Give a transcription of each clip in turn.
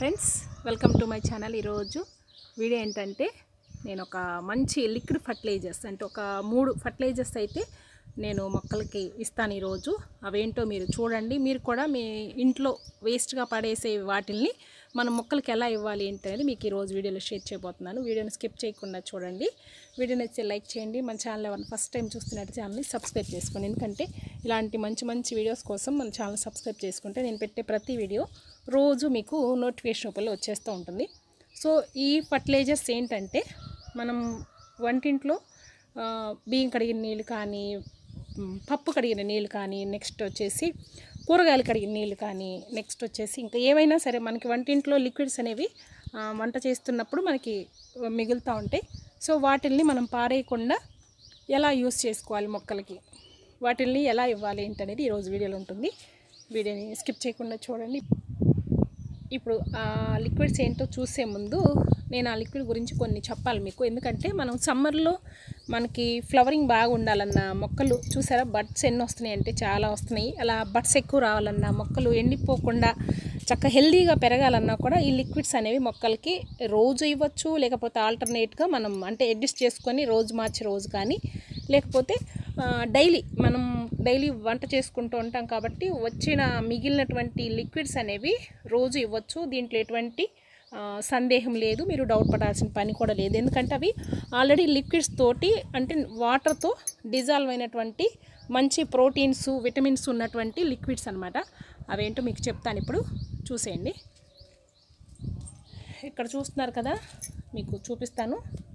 Friends welcome to my channel ఈరోజు video ఏంటంటే నేను ఒక మంచి లిక్విడ్ ఫర్టిలైజర్స్ అంటే ఒక మూడు ఫర్టిలైజర్స్ అయితే నేను మొక్కలకి ఇస్తాను ఈరోజు అవేంటో మీరు చూడండి మీరు కూడా మీ ఇంట్లో వేస్ట్గా పడేసే వాటిల్ని మన మొక్కలకి ఎలా ఇవ్వాలి ఏంటి అనేది మీకు ఈరోజు వీడియోలో షేర్ చేయబోతున్నాను వీడియోని స్కిప్ చేయకుండా చూడండి వీడియో నచ్చితే లైక్ చేయండి మన ఛానల్ ఎవరైనా ఫస్ట్ టైం చూస్తున్నట్టు ఛానల్ని సబ్స్క్రైబ్ చేసుకోండి ఎందుకంటే ఇలాంటి మంచి మంచి వీడియోస్ కోసం మన ఛానల్ సబ్స్క్రైబ్ చేసుకుంటే నేను పెట్టే ప్రతి వీడియో రోజు మీకు నోటిఫికేషన్ రూపంలో వచ్చేస్తూ ఉంటుంది సో ఈ ఫర్టిలైజర్స్ ఏంటంటే మనం వంటింట్లో ఆ, బియ్యం కడిగిన నీళ్ళు కానీ మ్, పప్పు కడిగిన నీళ్ళు కానీ నెక్స్ట్ వచ్చేసి కూరగాయలు కడిగిన నీళ్ళు కానీ నెక్స్ట్ వచ్చేసి ఇంకా ఏవైనా సరే మనకి వంటింట్లో లిక్విడ్స్ అనేవి ఆ, వంట చేస్తున్నప్పుడు మనకి మిగులుతూ ఉంటాయి సో వాటిల్ని మనం పారేయకుండా ఎలా యూస్ చేసుకోవాలి మొక్కలకి వాటిల్ని ఎలా ఇవ్వాలి ఏంటనేది ఈరోజు వీడియోలో ఉంటుంది వీడియోని స్కిప్ చేయకుండా చూడండి ఇప్పుడు ఆ లిక్విడ్స్ ఏంటో చూసే ముందు నేను ఆ లిక్విడ్ గురించి కొన్ని చెప్పాలి మీకు ఎందుకంటే మనం సమ్మర్లో మనకి ఫ్లవరింగ్ బాగా ఉండాలన్న మొక్కలు చూసారా బడ్స్ ఎన్ని వస్తున్నాయి అంటే చాలా వస్తున్నాయి అలా బడ్స్ ఎక్కువ రావాలన్నా మొక్కలు ఎండిపోకుండా చక్క హెల్దీగా పెరగాలన్నా కూడా ఈ లిక్విడ్స్ అనేవి మొక్కలకి రోజు ఇవ్వచ్చు లేకపోతే ఆల్టర్నేట్గా మనం అంటే అడ్జస్ట్ చేసుకొని రోజు మార్చి రోజు కానీ లేకపోతే డైలీ మనం డైలీ వంట చేసుకుంటూ ఉంటాం కాబట్టి వచ్చిన మిగిలినటువంటి లిక్విడ్స్ అనేవి రోజు ఇవ్వచ్చు దీంట్లో ఎటువంటి ఆ, సందేహం లేదు మీరు డౌట్ పడాల్సిన పని కూడా లేదు ఎందుకంటే అవి ఆల్రెడీ లిక్విడ్స్ తోటి అంటే వాటర్తో డిజాల్వ్ అయినటువంటి మంచి ప్రోటీన్స్ విటమిన్స్ ఉన్నటువంటి లిక్విడ్స్ అనమాట అవేంటో మీకు చెప్తాను ఇప్పుడు చూసేయండి ఇక్కడ చూస్తున్నారు కదా మీకు చూపిస్తాను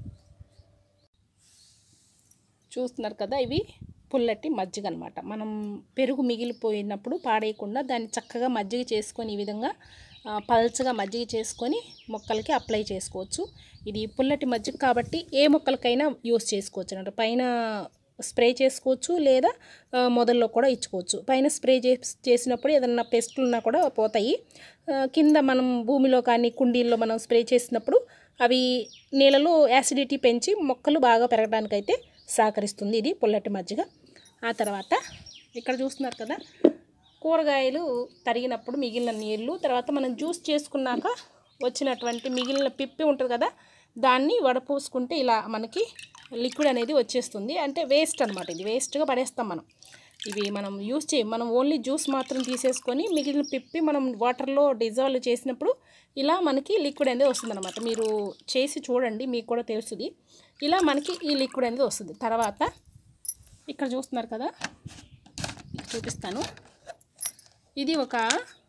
చూస్తున్నారు కదా ఇవి పుల్లటి మజ్జిగ అనమాట మనం పెరుగు మిగిలిపోయినప్పుడు పాడేయకుండా దాన్ని చక్కగా మజ్జిగ చేసుకొని ఈ విధంగా ఆ, పల్చగా మజ్జిగ చేసుకొని మొక్కలకి అప్లై చేసుకోవచ్చు ఇది పుల్లటి మజ్జిగ కాబట్టి ఏ మొక్కలకైనా యూస్ చేసుకోవచ్చు అనమాట పైన స్ప్రే చేసుకోవచ్చు లేదా ఆ, మొదల్లో కూడా ఇచ్చుకోవచ్చు పైన స్ప్రే చేసి చేసినప్పుడు ఏదన్నా పెస్టులు ఉన్నా కూడా పోతాయి ఆ, కింద మనం భూమిలో కానీ కుండీల్లో మనం స్ప్రే చేసినప్పుడు అవి నీళ్ళలో యాసిడిటీ పెంచి మొక్కలు బాగా పెరగడానికైతే సహకరిస్తుంది ఇది పుల్లటి మజ్జిగ ఆ తర్వాత ఇక్కడ చూస్తున్నారు కదా కూరగాయలు తరిగినప్పుడు మిగిలిన నీళ్ళు తర్వాత మనం జ్యూస్ చేసుకున్నాక వచ్చినటువంటి మిగిలిన పిప్పి ఉంటుంది కదా దాన్ని వడపోసుకుంటే ఇలా మనకి లిక్విడ్ అనేది వచ్చేస్తుంది అంటే వేస్ట్ అనమాట ఇది వేస్ట్గా పడేస్తాం మనం ఇవి మనం యూస్ చేయం మనం ఓన్లీ జ్యూస్ మాత్రం తీసేసుకొని మిగిలిన పిప్పి మనం వాటర్లో డిజాల్వ్ చేసినప్పుడు ఇలా మనకి లిక్విడ్ అనేది వస్తుందన్నమాట మీరు చేసి చూడండి మీకు కూడా తెలుస్తుంది ఇలా మనకి ఈ లిక్విడ్ అనేది వస్తుంది తర్వాత ఇక్కడ చూస్తున్నారు కదా మీకు చూపిస్తాను ఇది ఒక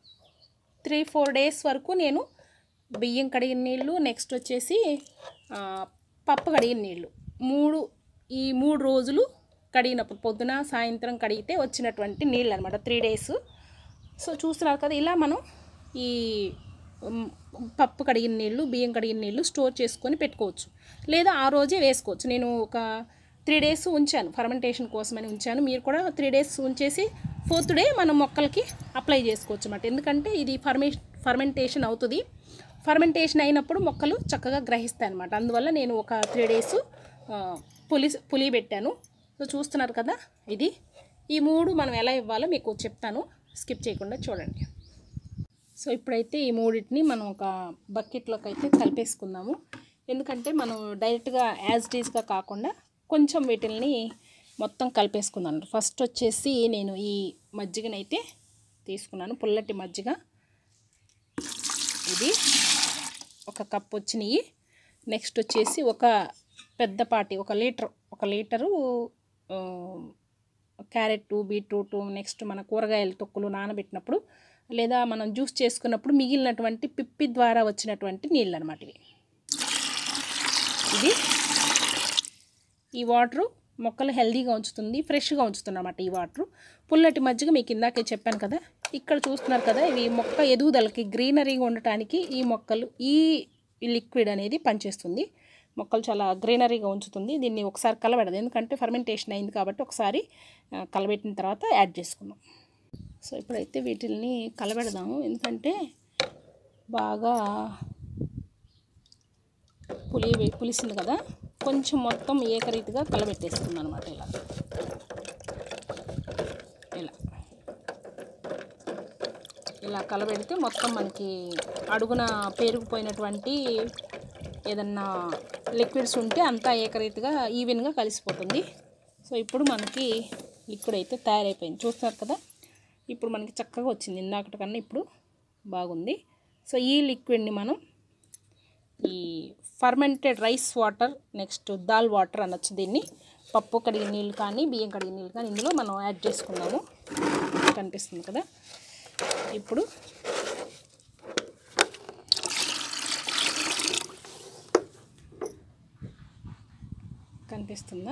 త్రీ ఫోర్ డేస్ వరకు నేను బియ్యం కడిగిన నీళ్ళు నెక్స్ట్ వచ్చేసి ఆ, పప్పు కడిగిన నీళ్ళు మూడు ఈ మూడు రోజులు కడిగినప్పుడు పొద్దున సాయంత్రం కడిగితే వచ్చినటువంటి నీళ్ళు అనమాట త్రీ డేస్ సో చూస్తున్నారు కదా ఇలా మనం ఈ ఉమ్, పప్పు కడిగిన నీళ్ళు బియ్యం కడిగిన నీళ్ళు స్టోర్ చేసుకొని పెట్టుకోవచ్చు లేదా ఆ రోజే వేసుకోవచ్చు నేను ఒక త్రీ డేస్ ఉంచాను ఫర్మెంటేషన్ కోసమని ఉంచాను మీరు కూడా త్రీ డేస్ ఉంచేసి ఫోర్త్ డే మనం మొక్కలకి అప్లై చేసుకోవచ్చు అన్నమాట ఎందుకంటే ఇది ఫర్మే ఫర్మెంటేషన్ అవుతుంది ఫర్మెంటేషన్ అయినప్పుడు మొక్కలు చక్కగా గ్రహిస్తాయి అనమాట అందువల్ల నేను ఒక త్రీ డేస్ పులి పులి పెట్టాను సో చూస్తున్నారు కదా ఇది ఈ మూడు మనం ఎలా ఇవ్వాలో మీకు చెప్తాను స్కిప్ చేయకుండా చూడండి సో ఇప్పుడైతే ఈ మూడింటిని మనం ఒక బకెట్లోకి అయితే కలిపేసుకుందాము ఎందుకంటే మనం డైరెక్ట్గా యాజ్ టీజ్గా కాకుండా కొంచెం వీటిల్ని మొత్తం కలిపేసుకుందాం ఫస్ట్ వచ్చేసి నేను ఈ మజ్జిగనైతే తీసుకున్నాను పుల్లటి మజ్జిగ ఇది ఒక కప్ వచ్చినాయి నెక్స్ట్ వచ్చేసి ఒక పెద్దపాటి ఒక లీటర్ ఒక లీటరు ఆ, క్యారెట్ బీట్రూట్ నెక్స్ట్ మన కూరగాయల తొక్కులు నానబెట్టినప్పుడు లేదా మనం జ్యూస్ చేసుకున్నప్పుడు మిగిలినటువంటి పిప్పి ద్వారా వచ్చినటువంటి నీళ్ళు అనమాట ఇవి ఇది ఈ వాటరు మొక్కలు హెల్దీగా ఉంచుతుంది ఫ్రెష్గా ఉంచుతుంది అనమాట ఈ వాటరు పుల్లటి మజ్జిగ మీకు ఇందాకే చెప్పాను కదా ఇక్కడ చూస్తున్నారు కదా ఇవి మొక్క ఎదుగుదలకి గ్రీనరీగా ఉండటానికి ఈ మొక్కలు ఈ లిక్విడ్ అనేది పనిచేస్తుంది మొక్కలు చాలా గ్రీనరీగా ఉంచుతుంది దీన్ని ఒకసారి కలబెడదు ఎందుకంటే ఫర్మెంటేషన్ అయింది కాబట్టి ఒకసారి ఆ, కలబెట్టిన తర్వాత యాడ్ చేసుకుందాం సో ఇప్పుడైతే వీటిల్ని కలబెడదాము ఎందుకంటే బాగా పులి పులిసింది కదా కొంచెం మొత్తం ఏకరీతిగా కలబెట్టేస్తుంది అనమాట ఇలా ఇలా ఇలా కలబెడితే మొత్తం మనకి అడుగున పేరుకుపోయినటువంటి ఏదన్నా లిక్విడ్స్ ఉంటే అంతా ఏకరీతిగా ఈవెన్గా కలిసిపోతుంది సో ఇప్పుడు మనకి లిక్విడ్ అయితే తయారైపోయింది చూస్తున్నారు కదా ఇప్పుడు మనకి చక్కగా వచ్చింది ఇందాకటి కన్నా ఇప్పుడు బాగుంది సో ఈ లిక్విడ్ని మనం ఈ fermented rice water next dal water అనొచ్చు దీన్ని పప్పు కడిగిన నీళ్ళు కానీ బియ్యం కడిగిన నీళ్ళు కానీ ఇందులో మనం యాడ్ చేసుకున్నాము కనిపిస్తుంది కదా ఇప్పుడు కనిపిస్తుందా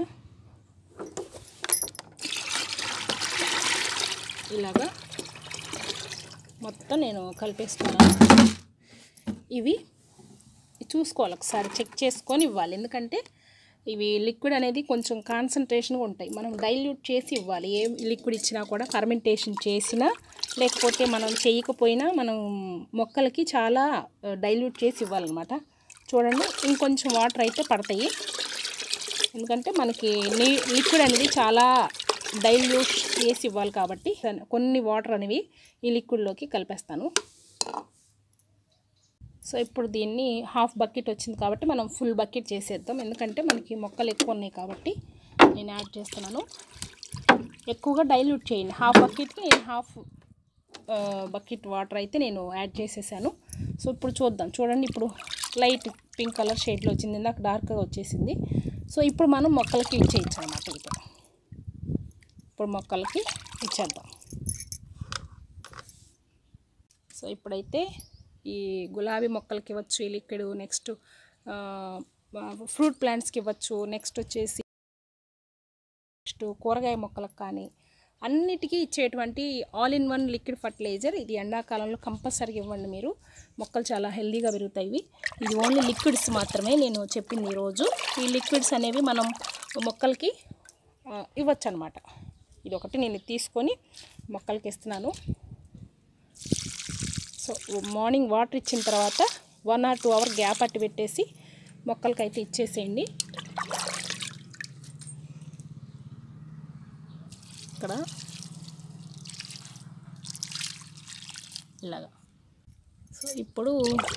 ఇలాగా మొత్తం నేను కలిపేసుకున్నాను ఇవి చూసుకోవాలి ఒకసారి చెక్ చేసుకొని ఇవ్వాలి ఎందుకంటే ఇవి లిక్విడ్ అనేది కొంచెం కాన్సన్ట్రేషన్గా ఉంటాయి మనం డైల్యూట్ చేసి ఇవ్వాలి ఏ లిక్విడ్ ఇచ్చినా కూడా ఫర్మెంటేషన్ చేసినా లేకపోతే మనం చేయకపోయినా మనం మొక్కలకి చాలా డైల్యూట్ చేసి ఇవ్వాలన్నమాట చూడండి ఇంకొంచెం వాటర్ అయితే పడతాయి ఎందుకంటే మనకి నీ లిక్విడ్ అనేది చాలా డైల్యూట్ చేసి ఇవ్వాలి కాబట్టి కొన్ని వాటర్ అనేవి ఈ లిక్విడ్లోకి కలిపేస్తాను సో ఇప్పుడు దీన్ని హాఫ్ బకెట్ వచ్చింది కాబట్టి మనం ఫుల్ బకెట్ చేసేద్దాం ఎందుకంటే మనకి మొక్కలు ఎక్కువ ఉన్నాయి కాబట్టి నేను యాడ్ చేస్తున్నాను ఎక్కువగా డైల్యూట్ చేయండి హాఫ్ బకెట్కి నేను హాఫ్ బకెట్ వాటర్ అయితే నేను యాడ్ చేసేసాను సో ఇప్పుడు చూద్దాం చూడండి ఇప్పుడు లైట్ పింక్ కలర్ షేడ్లో వచ్చింది నాకు డార్క్గా వచ్చేసింది సో ఇప్పుడు మనం మొక్కలకి ఇచ్చేయచ్చు అనమాట ఇప్పుడు ఇప్పుడు మొక్కలకి ఇచ్చేద్దాం సో ఇప్పుడైతే ఈ గులాబీ మొక్కలకి ఇవ్వచ్చు ఈ లిక్విడ్ నెక్స్ట్ ఫ్రూట్ ప్లాంట్స్కి ఇవ్వచ్చు నెక్స్ట్ వచ్చేసి నెక్స్ట్ కూరగాయ మొక్కలకు కానీ అన్నిటికీ ఇచ్చేటువంటి all in one liquid fertilizer ఇది ఎండాకాలంలో కంపల్సరీగా ఇవ్వండి మీరు మొక్కలు చాలా హెల్దీగా పెరుగుతాయి ఇవి ఇది ఓన్లీ లిక్విడ్స్ మాత్రమే నేను చెప్పింది ఈరోజు ఈ లిక్విడ్స్ అనేవి మనం మొక్కలకి ఇవ్వచ్చు అనమాట ఇది ఒకటి నేను తీసుకొని మొక్కలకి ఇస్తున్నాను సో మార్నింగ్ వాటర్ ఇచ్చిన తర్వాత one or two hour gap అట్టి పెట్టేసి మొక్కలకైతే ఇచ్చేసేయండి ఇక్కడ ఇలాగా సో ఇప్పుడు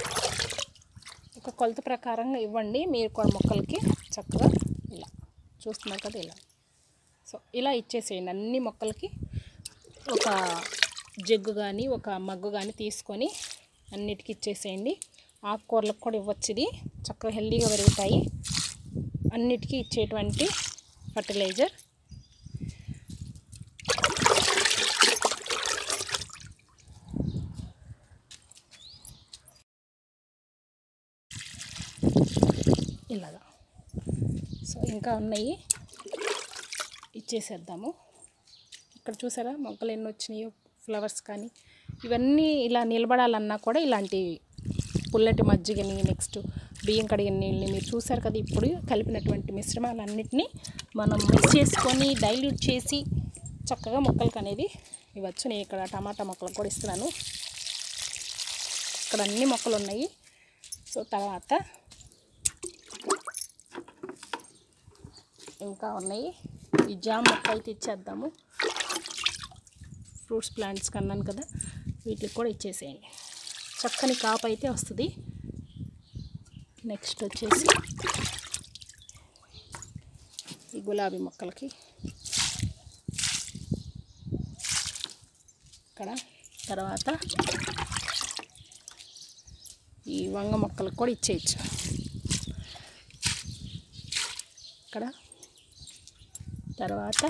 ఒక కొలత ప్రకారంగా ఇవ్వండి మీరు కూడా మొక్కలకి చక్కగా ఇలా చూస్తున్నారు కదా ఇలా సో ఇలా ఇచ్చేసేయండి అన్ని మొక్కలకి ఒక జగ్గు కానీ ఒక మగ్గు కానీ తీసుకొని అన్నిటికీ ఇచ్చేసేయండి ఆకుకూరలకు కూడా ఇవ్వచ్చు ఇది చక్కగా హెల్దీగా పెరుగుతాయి అన్నిటికీ ఇచ్చేటువంటి ఫర్టిలైజర్ ఇలాగా సో ఇంకా ఉన్నాయి ఇచ్చేసేద్దాము ఇక్కడ చూసారా మొక్కలు ఎన్ని వచ్చినాయో ఫ్లవర్స్ కానీ ఇవన్నీ ఇలా నిలబడాలన్నా కూడా ఇలాంటి పుల్లటి మజ్జిగని నెక్స్ట్ బియ్యం కడిగిన నీళ్ళని మీరు చూసారు కదా ఇప్పుడు కలిపినటువంటి మిశ్రమాలన్నింటినీ మనం మిక్స్ చేసుకొని డైల్యూట్ చేసి చక్కగా మొక్కలకు అనేది ఇవ్వచ్చు నేను ఇక్కడ టమాటా మొక్కలకు కూడా ఇస్తున్నాను ఇక్కడ అన్ని మొక్కలు ఉన్నాయి సో తర్వాత ఇంకా ఉన్నాయి ఈ జామ్ మొక్క అయితే ఇచ్చేద్దాము ఫ్రూట్స్ ప్లాంట్స్ కన్నాను కదా వీటికి కూడా ఇచ్చేసేయండి చక్కని కాపు అయితే వస్తుంది నెక్స్ట్ వచ్చేసి ఈ గులాబీ మొక్కలకి ఇక్కడ తర్వాత ఈ వంగ మొక్కలకు కూడా ఇచ్చేయచ్చు ఇక్కడ తర్వాత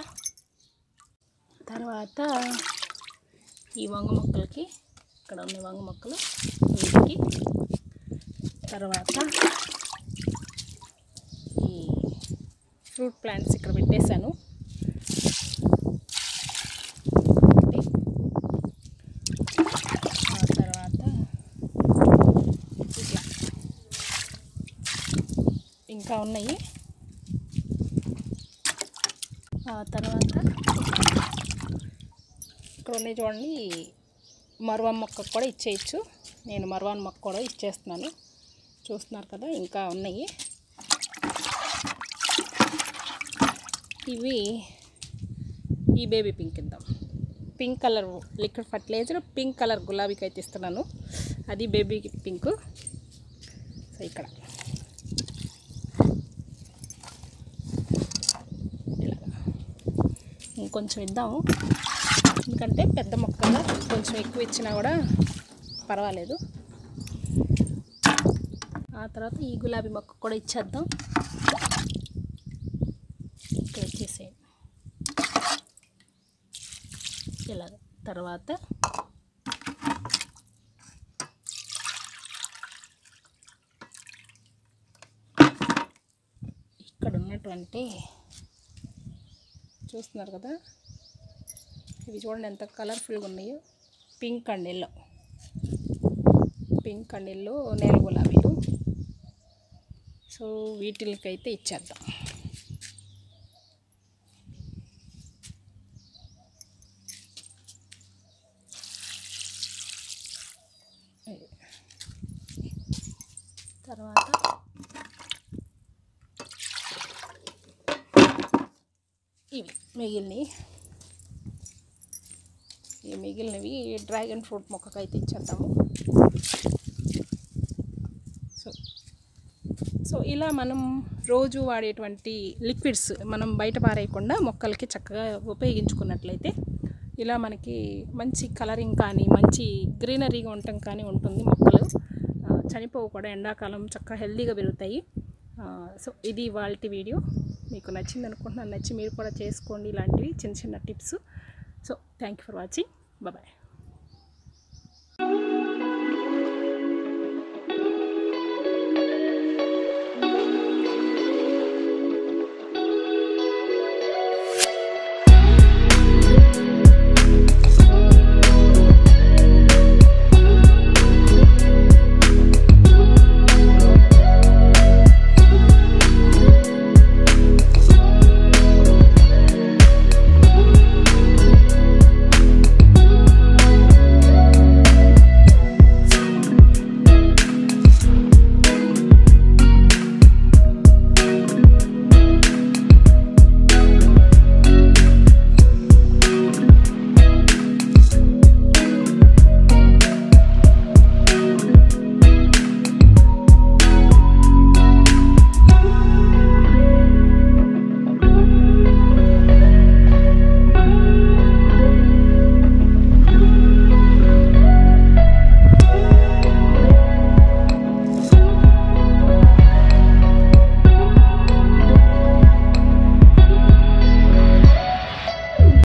తర్వాత ఈ వంగ మొక్కలకి ఇక్కడ ఉన్న వంగ మొక్కలు వీటికి తర్వాత ఈ ఫ్రూట్ ప్లాంట్స్ ఇక్కడ పెట్టేశాను ఒకటి. ఆ తర్వాత ఇట్లా ఇంకా ఉన్నాయి ఆ తర్వాత ఇక్కడ ఉన్నాయి చూడండి మరువం మొక్క కూడా ఇచ్చేయచ్చు నేను మరువాన్ మొక్క కూడా ఇచ్చేస్తున్నాను చూస్తున్నారు కదా ఇంకా ఉన్నాయి ఇవి ఈ బేబీ పింక్ ఇద్దాం pink colour liquid fertilizer pink colour గులాబీకి అయితే ఇస్తున్నాను అది బేబీ పింక్ సో ఇక్కడ ఇలాగా ఇంకొంచెం ఇద్దాము ఎందుకంటే పెద్ద మొక్క కదా కొంచెం ఎక్కువ ఇచ్చినా కూడా పర్వాలేదు ఆ తర్వాత ఈ గులాబీ మొక్క కూడా ఇచ్చేద్దాం ఇక్కడ ఇచ్చేసేయండి ఇలాగ తర్వాత ఇక్కడ ఉన్నటువంటి చూస్తున్నారు కదా ఇవి చూడండి ఎంత కలర్ఫుల్గా ఉన్నాయో pink and yellow pink and yellow నేల గులాబీలు సో వీటికైతే ఇచ్చేద్దాం ఇది. తర్వాత ఇవి మిగిలినవి ఈ మిగిలినవి డ్రాగన్ ఫ్రూట్ మొక్కకైతే ఇచ్చేద్దాము సో సో ఇలా మనం రోజు వాడేటువంటి లిక్విడ్స్ మనం బయట పారేయకుండా మొక్కలకి చక్కగా ఉపయోగించుకున్నట్లయితే ఇలా మనకి మంచి కలరింగ్ కానీ మంచి గ్రీనరీగా ఉండటం కానీ ఉంటుంది మొక్కలు ఆ, చనిపోవు కూడా ఎండాకాలం చక్కగా హెల్తీగా పెరుగుతాయి ఆ, సో ఇది వాళ్ళ వీడియో మీకు నచ్చింది అనుకుంటున్నాను నచ్చి మీరు కూడా చేసుకోండి ఇలాంటివి చిన్న చిన్న tips so thank you for watching bye